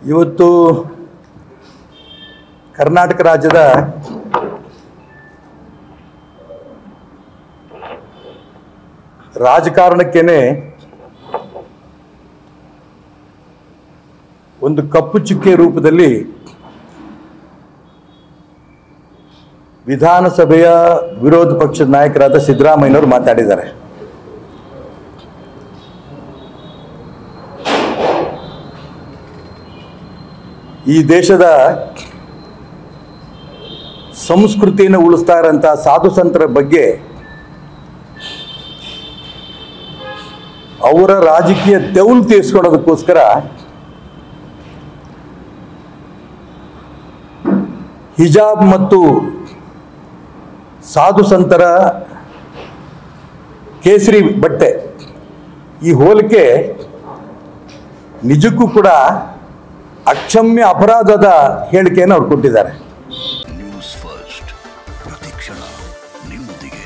ಇವತ್ತು ಕರ್ನಾಟಕ ರಾಜ್ಯದ ರಾಜಕಾರಣಕ್ಕೇನೆ ಒಂದು ಕಪ್ಪು ಚುಕ್ಕೆ ರೂಪದಲ್ಲಿ ವಿಧಾನಸಭೆಯ ವಿರೋಧ ಪಕ್ಷದ ನಾಯಕರಾದ ಸಿದ್ದರಾಮಯ್ಯನವರು ಮಾತಾಡಿದ್ದಾರೆ ಈ ದೇಶದ ಸಂಸ್ಕೃತಿಯನ್ನು ಉಳಿಸ್ತಾ ಇರೋಂಥ ಸಾಧು ಸಂತರ ಬಗ್ಗೆ ಅವರ ರಾಜಕೀಯ ತೆವಲು ತೀರಿಸ್ಕೊಳ್ಳೋದಕ್ಕೋಸ್ಕರ ಹಿಜಾಬ್ ಮತ್ತು ಸಾಧು ಸಂತರ ಕೇಸರಿ ಬಟ್ಟೆ ಈ ಹೋಲಿಕೆ ನಿಜಕ್ಕೂ ಕೂಡ ಅಕ್ಷಮ್ಯ ಅಪರಾಧದ ಹೇಳಿಕೆಯನ್ನು ಅವ್ರು ಕೊಟ್ಟಿದ್ದಾರೆ ನ್ಯೂಸ್ ಫಸ್ಟ್ ಪ್ರತಿಕ್ಷಣ ನಿಮ್ಮೊಂದಿಗೆ